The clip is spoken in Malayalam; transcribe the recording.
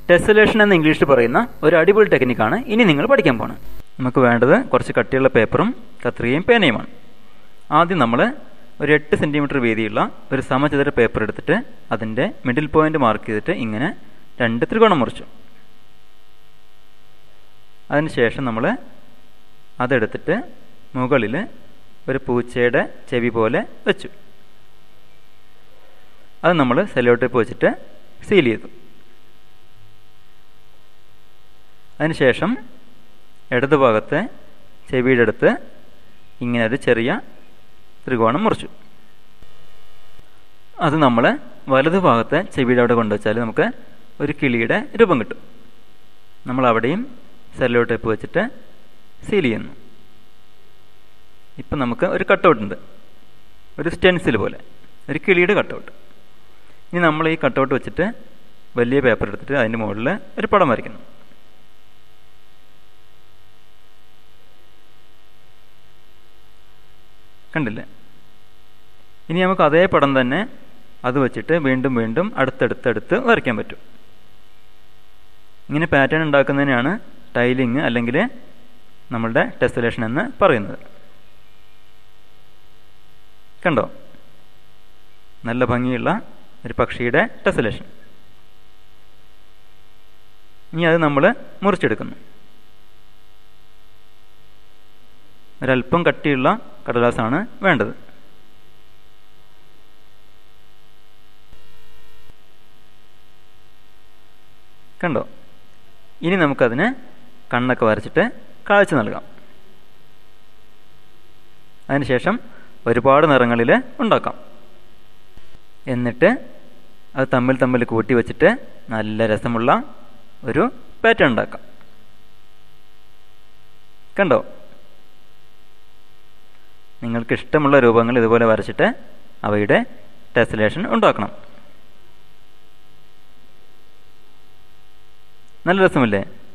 ടെസലേഷൻ എന്ന് ഇംഗ്ലീഷിൽ പറയുന്ന ഒരു അടിപൊളി ടെക്നിക്കാണ് ഇനി നിങ്ങൾ പഠിക്കാൻ പോകുന്നത് നമുക്ക് വേണ്ടത് കുറച്ച് കട്ടിയുള്ള പേപ്പറും കത്രികയും പേനയുമാണ് ആദ്യം നമ്മൾ ഒരു എട്ട് സെൻറ്റിമീറ്റർ വീതിയുള്ള ഒരു സമചതുര പേപ്പർ എടുത്തിട്ട് അതിൻ്റെ മിഡിൽ പോയിന്റ് മാർക്ക് ചെയ്തിട്ട് ഇങ്ങനെ രണ്ട് ത്രികോണം മുറിച്ചു അതിനുശേഷം നമ്മൾ അതെടുത്തിട്ട് മുകളിൽ ഒരു പൂച്ചയുടെ ചെവി പോലെ വെച്ചു അത് നമ്മൾ സെല്ലോ ടേപ്പ് വെച്ചിട്ട് സീൽ ചെയ്തു അതിനുശേഷം ഇടതുഭാഗത്തെ ചെവിയുടെ അടുത്ത് ഇങ്ങനെ ഒരു ചെറിയ ത്രികോണം മുറിച്ചു അത് നമ്മൾ വലതുഭാഗത്തെ ചെവിയുടെ അവിടെ കൊണ്ടുവച്ചാൽ നമുക്ക് ഒരു കിളിയുടെ രൂപം കിട്ടും നമ്മൾ അവിടെയും സെല്ലോ ടേപ്പ് വെച്ചിട്ട് സീൽ ചെയ്യുന്നു ഇപ്പം നമുക്ക് ഒരു കട്ടൗട്ട് ഉണ്ട് ഒരു സ്റ്റെൻസിൽ പോലെ ഒരു കിളിയുടെ കട്ടൗട്ട് ഇനി നമ്മൾ ഈ കട്ടൗട്ട് വെച്ചിട്ട് വലിയ പേപ്പർ എടുത്തിട്ട് അതിൻ്റെ മുകളിൽ ഒരു പടം വരയ്ക്കുന്നു കണ്ടില്ലേ ഇനി നമുക്ക് അതേ പടം തന്നെ അത് വെച്ചിട്ട് വീണ്ടും വീണ്ടും അടുത്തടുത്തടുത്ത് വരയ്ക്കാൻ പറ്റും ഇങ്ങനെ പാറ്റേൺ ഉണ്ടാക്കുന്നതിനാണ് ടൈലിങ് അല്ലെങ്കിൽ നമ്മളുടെ ടെസ്റ്റലേഷൻ എന്ന് പറയുന്നത് കണ്ടോ നല്ല ഭംഗിയുള്ള ഒരു പക്ഷിയുടെ ടെസലേഷൻ ഇനി അത് നമ്മൾ മുറിച്ചെടുക്കുന്നു ഒരല്പം കട്ടിയുള്ള കടലാസാണ് വേണ്ടത് കണ്ടോ ഇനി നമുക്കതിന് കണ്ണൊക്കെ വരച്ചിട്ട് കാഴ്ച നൽകാം അതിനുശേഷം ഒരുപാട് നിറങ്ങളിൽ ഉണ്ടാക്കാം എന്നിട്ട് അത് തമ്മിൽ തമ്മിൽ കൂട്ടി വെച്ചിട്ട് നല്ല രസമുള്ള ഒരു പാറ്റേൺ ഉണ്ടാക്കാം കണ്ടോ നിങ്ങൾക്ക് ഇഷ്ടമുള്ള രൂപങ്ങൾ ഇതുപോലെ വരച്ചിട്ട് അവയുടെ ടെസലേഷൻ ഉണ്ടാക്കണം നല്ല രസമില്ലേ